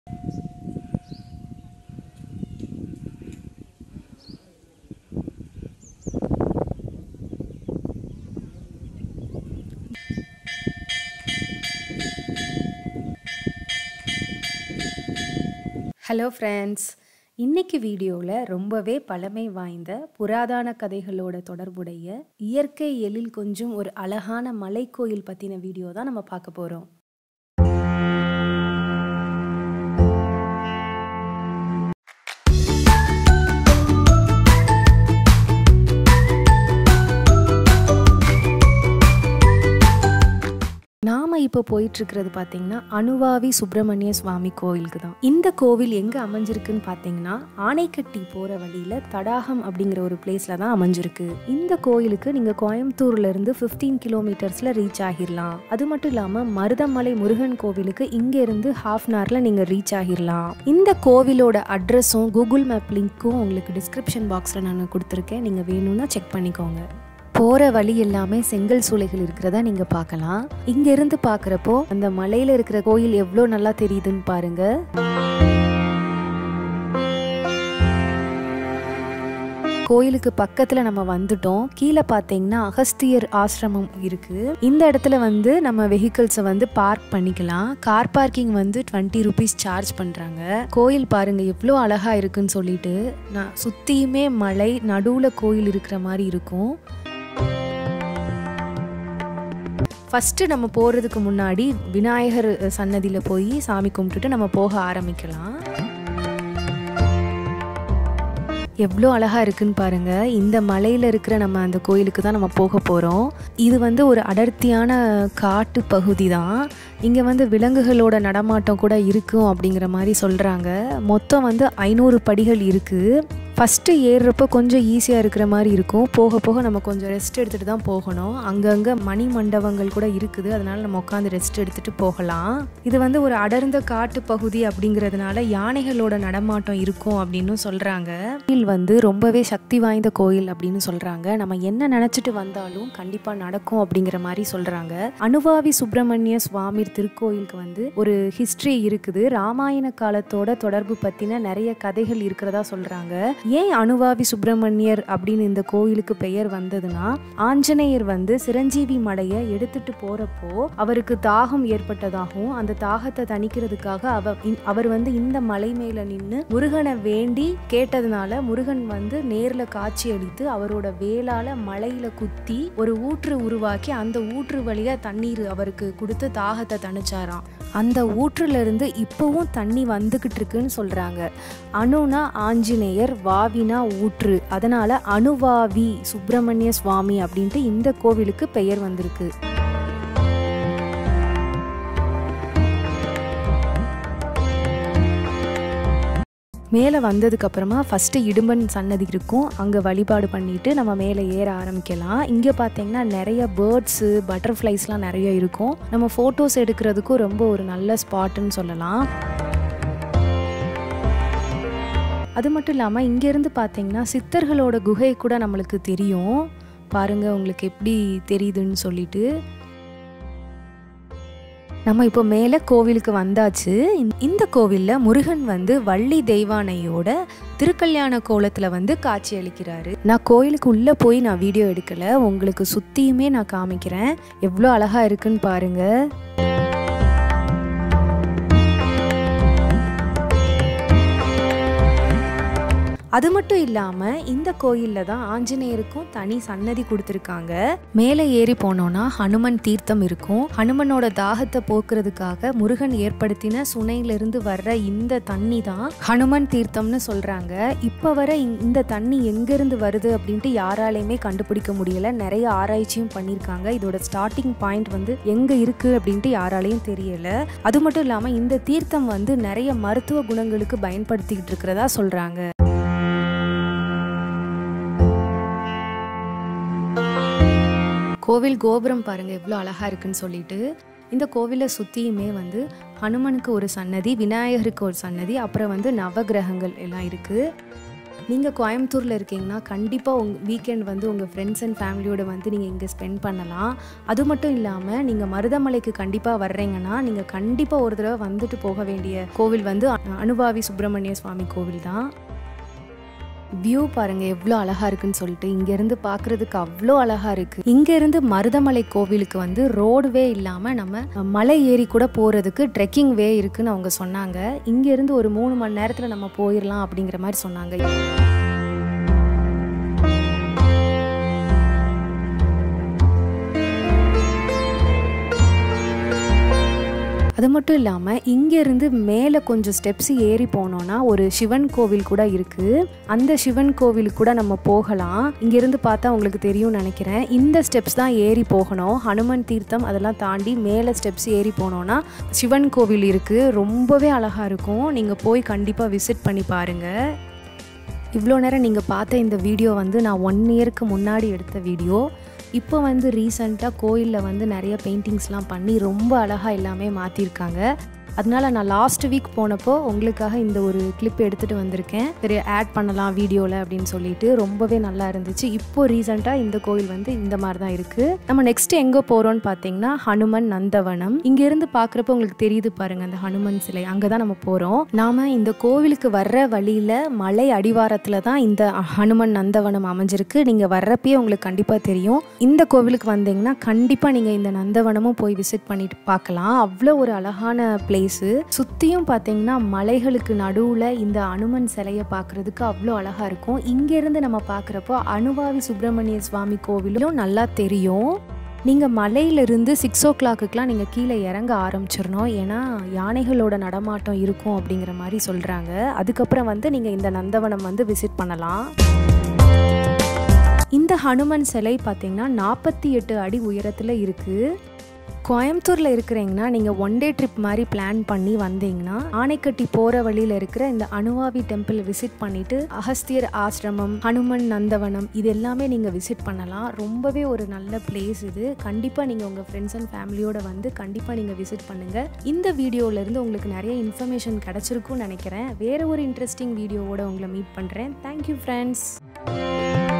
hello friends இன்னைக்கு வீடியோவில் ரொம்பவே பழமை வாய்ந்த புராதன கதைகளோட தொடர்புடைய இயற்கை எழில் கொஞ்சம் ஒரு அழகான மலைக்கோயில் பற்றின வீடியோ தான் நம்ம பார்க்க போகிறோம் நாம இப்போ போயிட்டு இருக்கிறது பார்த்தீங்கன்னா அனுவாவி சுப்பிரமணிய சுவாமி கோவிலுக்கு தான் இந்த கோவில் எங்க அமைஞ்சிருக்குன்னு பார்த்தீங்கன்னா ஆனைக்கட்டி போற வழியில தடாகம் அப்படிங்கிற ஒரு பிளேஸ்ல தான் அமைஞ்சிருக்கு இந்த கோயிலுக்கு நீங்க கோயம்புத்தூர்ல இருந்து 15 கிலோமீட்டர்ஸ்ல ரீச் ஆகிடலாம் அது மட்டும் இல்லாம மருதமலை முருகன் கோவிலுக்கு இங்க இருந்து ஹாஃப் அன் ஹவர்ல நீங்க ரீச் ஆகிடலாம் இந்த கோவிலோட அட்ரஸும் கூகுள் மேப் லிங்க்கும் உங்களுக்கு டிஸ்கிரிப்ஷன் பாக்ஸ்ல நான் கொடுத்துருக்கேன் நீங்க வேணும்னா செக் பண்ணிக்கோங்க போற வழி எல்லாமே செங்கல் சூளைகள் இருக்கிறதா நீங்க பார்க்கலாம் இங்க இருந்து பாக்குறப்போ அந்த மலையில இருக்கிற கோயில் எவ்வளோ நல்லா தெரியுதுன்னு பாருங்க கோயிலுக்கு பக்கத்துல நம்ம வந்துட்டோம் கீழே பார்த்தீங்கன்னா அகஸ்தியர் ஆசிரமம் இருக்கு இந்த இடத்துல வந்து நம்ம வெஹிக்கிள்ஸை வந்து பார்க் பண்ணிக்கலாம் கார் பார்க்கிங் வந்து டுவெண்ட்டி ருபீஸ் சார்ஜ் பண்றாங்க கோயில் பாருங்க எவ்வளோ அழகா இருக்குன்னு சொல்லிட்டு நான் சுத்தியுமே மலை நடுவுல கோயில் இருக்கிற மாதிரி இருக்கும் ஃபஸ்ட்டு நம்ம போகிறதுக்கு முன்னாடி விநாயகர் சன்னதியில் போய் சாமி கும்பிட்டுட்டு நம்ம போக ஆரம்பிக்கலாம் எவ்வளோ அழகாக இருக்குன்னு பாருங்க இந்த மலையில் இருக்கிற நம்ம அந்த கோயிலுக்கு தான் நம்ம போக போகிறோம் இது வந்து ஒரு அடர்த்தியான காட்டு பகுதி தான் இங்கே வந்து விலங்குகளோட நடமாட்டம் கூட இருக்கும் அப்படிங்கிற மாதிரி சொல்கிறாங்க மொத்தம் வந்து ஐநூறு படிகள் இருக்குது ஃபஸ்ட்டு ஏறுறப்போ கொஞ்சம் ஈஸியாக இருக்கிற மாதிரி இருக்கும் போக போக நம்ம கொஞ்சம் ரெஸ்ட் எடுத்துகிட்டு தான் போகணும் அங்கங்கே மணி மண்டபங்கள் கூட இருக்குது அதனால் நம்ம உட்காந்து ரெஸ்ட் எடுத்துகிட்டு போகலாம் இது வந்து ஒரு அடர்ந்த காட்டு பகுதி அப்படிங்கிறதுனால யானைகளோட நடமாட்டம் இருக்கும் அப்படின்னு சொல்கிறாங்க கோயில் வந்து ரொம்பவே சக்தி வாய்ந்த கோயில் அப்படின்னு சொல்கிறாங்க நம்ம என்ன நினச்சிட்டு வந்தாலும் கண்டிப்பாக நடக்கும் அப்படிங்கிற மாதிரி சொல்கிறாங்க அனுவாவி சுப்பிரமணிய சுவாமி திருக்கோயிலுக்கு வந்து ஒரு ஹிஸ்ட்ரி இருக்குது ராமாயண காலத்தோட தொடர்பு பற்றின நிறைய கதைகள் இருக்கிறதா சொல்கிறாங்க ஏன் அனுவாவி சுப்பிரமணியர் அப்படின்னு இந்த கோயிலுக்கு பெயர் வந்ததுன்னா ஆஞ்சநேயர் வந்து சிரஞ்சீவி மலையை எடுத்துட்டு போறப்போ அவருக்கு தாகம் ஏற்பட்டதாகவும் அந்த தாகத்தை தணிக்கிறதுக்காக அவ இந்- அவர் வந்து இந்த மலை மேல நின்று முருகனை வேண்டி கேட்டதுனால முருகன் வந்து நேர்ல காட்சி அளித்து அவரோட வேலால மலையில குத்தி ஒரு ஊற்று உருவாக்கி அந்த ஊற்று வழியா தண்ணீர் அவருக்கு கொடுத்து தாகத்தை தணிச்சாராம் அந்த ஊற்றுல இருந்து இப்பவும் தண்ணி வந்துகிட்டு இருக்குன்னு சொல்றாங்க அணுனா ஆஞ்சநேயர் வாவினா ஊற்று அதனால அணுவாவி சுப்பிரமணிய சுவாமி அப்படின்ட்டு இந்த கோவிலுக்கு பெயர் வந்திருக்கு மேலே வந்ததுக்கு அப்புறமா ஃபஸ்ட்டு இடும்பன் சன்னதி இருக்கும் அங்கே வழிபாடு பண்ணிட்டு நம்ம மேலே ஏற ஆரம்பிக்கலாம் இங்கே பார்த்தீங்கன்னா நிறைய பேர்ட்ஸு பட்டர்ஃப்ளைஸ்லாம் நிறைய இருக்கும் நம்ம ஃபோட்டோஸ் எடுக்கிறதுக்கும் ரொம்ப ஒரு நல்ல ஸ்பாட்டுன்னு சொல்லலாம் அது மட்டும் இல்லாமல் இங்கேருந்து பார்த்தீங்கன்னா சித்தர்களோட குகை கூட நம்மளுக்கு தெரியும் பாருங்க உங்களுக்கு எப்படி தெரியுதுன்னு சொல்லிட்டு நம்ம இப்போ மேலே கோவிலுக்கு வந்தாச்சு இந்த- இந்த கோவிலில் முருகன் வந்து வள்ளி தெய்வானையோட திருக்கல்யாண கோலத்தில் வந்து காட்சி அளிக்கிறாரு நான் கோயிலுக்கு உள்ளே போய் நான் வீடியோ எடுக்கல உங்களுக்கு சுற்றியுமே நான் காமிக்கிறேன் எவ்வளோ அழகாக இருக்குன்னு பாருங்க அது மட்டும் இல்லாமல் இந்த கோயிலில் தான் ஆஞ்சநேயருக்கும் தனி சன்னதி கொடுத்துருக்காங்க மேலே ஏறி போனோம்னா ஹனுமன் தீர்த்தம் இருக்கும் ஹனுமனோட தாகத்தை போக்குறதுக்காக முருகன் ஏற்படுத்தின சுனையிலிருந்து வர்ற இந்த தண்ணி தான் ஹனுமன் தீர்த்தம்னு சொல்கிறாங்க இப்போ வர இந்த- இந்த தண்ணி எங்கேருந்து வருது அப்படின்ட்டு யாராலையுமே கண்டுபிடிக்க முடியல நிறைய ஆராய்ச்சியும் பண்ணியிருக்காங்க இதோட ஸ்டார்டிங் பாயிண்ட் வந்து எங்கே இருக்குது அப்படின்ட்டு யாராலையும் தெரியல அது மட்டும் இல்லாமல் இந்த தீர்த்தம் வந்து நிறைய மருத்துவ குணங்களுக்கு பயன்படுத்திக்கிட்டு இருக்கிறதா சொல்கிறாங்க கோவில் கோபுரம் பாருங்க எவ்வளோ அழகா இருக்குன்னு சொல்லிட்டு இந்த கோவிலை சுற்றியுமே வந்து ஹனுமனுக்கு ஒரு சன்னதி விநாயகருக்கு ஒரு சன்னதி அப்புறம் வந்து நவகிரகங்கள் எல்லாம் இருக்கு நீங்கள் கோயம்புத்தூரில் இருக்கீங்கன்னா கண்டிப்பாக உங்கள் வீக்கெண்ட் வந்து உங்கள் ஃப்ரெண்ட்ஸ் அண்ட் ஃபேமிலியோட வந்து நீங்கள் இங்கே ஸ்பெண்ட் பண்ணலாம் அது மட்டும் இல்லாமல் நீங்கள் மருதமலைக்கு கண்டிப்பாக வர்றீங்கன்னா நீங்கள் கண்டிப்பாக ஒரு தடவை வந்துட்டு போக வேண்டிய கோவில் வந்து அ- அனுபாவி சுப்பிரமணிய சுவாமி கோவில் தான் வியூ பாருங்க எவ்வளோ அழகா இருக்குன்னு சொல்லிட்டு இங்கேருந்து பார்க்கறதுக்கு அவ்வளோ அழகா இருக்கு இங்கேருந்து மருதமலை கோவிலுக்கு வந்து ரோடுவே இல்லாமல் நம்ம மலை ஏறி கூட போகிறதுக்கு ட்ரெக்கிங் வே இருக்குன்னு அவங்க சொன்னாங்க இங்கேருந்து ஒரு மூணு மணி நேரத்தில் நம்ம போயிடலாம் அப்படிங்கிற மாதிரி சொன்னாங்க அது மட்டும் இல்லாமல் இங்கேருந்து மேலே கொஞ்சம் ஸ்டெப்ஸ் ஏறி போனோன்னா ஒரு சிவன் கோவில் கூட இருக்குது அந்த சிவன் கோவிலுக்கு கூட நம்ம போகலாம் இங்கேருந்து பார்த்தா உங்களுக்கு தெரியும்னு நினைக்கிறேன் இந்த ஸ்டெப்ஸ் தான் ஏறி போகணும் ஹனுமன் தீர்த்தம் அதெல்லாம் தாண்டி மேலே ஸ்டெப்ஸ் ஏறி போனோன்னா சிவன் கோவில் இருக்குது ரொம்பவே அழகாக இருக்கும் நீங்கள் போய் கண்டிப்பாக விசிட் பண்ணி பாருங்கள் இவ்வளோ நேரம் நீங்கள் பார்த்த இந்த வீடியோ வந்து நான் ஒன் இயருக்கு முன்னாடி எடுத்த வீடியோ இப்போ வந்து ரீசண்டாக கோயிலில் வந்து நிறைய பெயிண்டிங்ஸ்லாம் பண்ணி ரொம்ப அழகாக எல்லாமே மாற்றிருக்காங்க அதனால நான் லாஸ்ட் வீக் போனப்போ உங்களுக்காக இந்த ஒரு கிளிப் எடுத்துகிட்டு வந்திருக்கேன் சரி ஆட் பண்ணலாம் வீடியோவில் அப்படின்னு சொல்லிட்டு ரொம்பவே நல்லா இருந்துச்சு இப்போ ரீசெண்டாக இந்த கோயில் வந்து இந்த மாதிரி தான் இருக்குது நம்ம நெக்ஸ்ட் எங்கே போகிறோம்னு பார்த்தீங்கன்னா ஹனுமன் நந்தவனம் இங்கேருந்து பார்க்குறப்ப உங்களுக்கு தெரியுது பாருங்க அந்த ஹனுமன் சிலை அங்கே தான் நம்ம போகிறோம் நாம் இந்த கோவிலுக்கு வர்ற வழியில் மலை அடிவாரத்தில் தான் இந்த ஹனுமன் நந்தவனம் அமைஞ்சிருக்கு நீங்கள் வர்றப்பயே உங்களுக்கு கண்டிப்பாக தெரியும் இந்த கோவிலுக்கு வந்தீங்கன்னா கண்டிப்பாக நீங்கள் இந்த நந்தவனமும் போய் விசிட் பண்ணிட்டு பார்க்கலாம் அவ்வளோ ஒரு அழகான பிளேஸு சுற்றியும் பார்த்தீங்கன்னா மலைகளுக்கு நடுவில் இந்த அனுமன் சிலையை பார்க்குறதுக்கு அவ்வளோ அழகாக இருக்கும் இங்கேருந்து நம்ம பார்க்குறப்போ அனுபாவி சுப்பிரமணிய சுவாமி கோவிலும் நல்லா தெரியும் நீங்கள் மலையிலிருந்து சிக்ஸ் ஓ கிளாக்குக்கெலாம் நீங்கள் கீழே இறங்க ஆரம்பிச்சிடணும் ஏன்னா யானைகளோட நடமாட்டம் இருக்கும் அப்படிங்கிற மாதிரி சொல்கிறாங்க அதுக்கப்புறம் வந்து நீங்கள் இந்த நந்தவனம் வந்து விசிட் பண்ணலாம் இந்த ஹனுமன் சிலை பார்த்தீங்கன்னா நாற்பத்தி எட்டு அடி உயரத்தில் இருக்குது கோயம்புத்தூரில் இருக்கிறீங்கன்னா நீங்கள் ஒன் டே ட்ரிப் மாதிரி பிளான் பண்ணி வந்தீங்கன்னா ஆனைக்கட்டி போகிற வழியில் இருக்கிற இந்த அனுவாவி டெம்பிள் விசிட் பண்ணிட்டு அகஸ்தியர் ஆசிரமம் ஹனுமன் நந்தவனம் இது எல்லாமே நீங்கள் விசிட் பண்ணலாம் ரொம்பவே ஒரு நல்ல பிளேஸ் இது கண்டிப்பாக நீங்கள் உங்கள் ஃப்ரெண்ட்ஸ் அண்ட் ஃபேமிலியோட வந்து கண்டிப்பாக நீங்கள் விசிட் பண்ணுங்கள் இந்த வீடியோலேருந்து உங்களுக்கு நிறைய இன்ஃபர்மேஷன் கிடச்சிருக்கும்னு நினைக்கிறேன் வேறு ஒரு இன்ட்ரெஸ்டிங் வீடியோவோட உங்களை மீட் பண்ணுறேன் தேங்க்யூ ஃப்ரெண்ட்ஸ்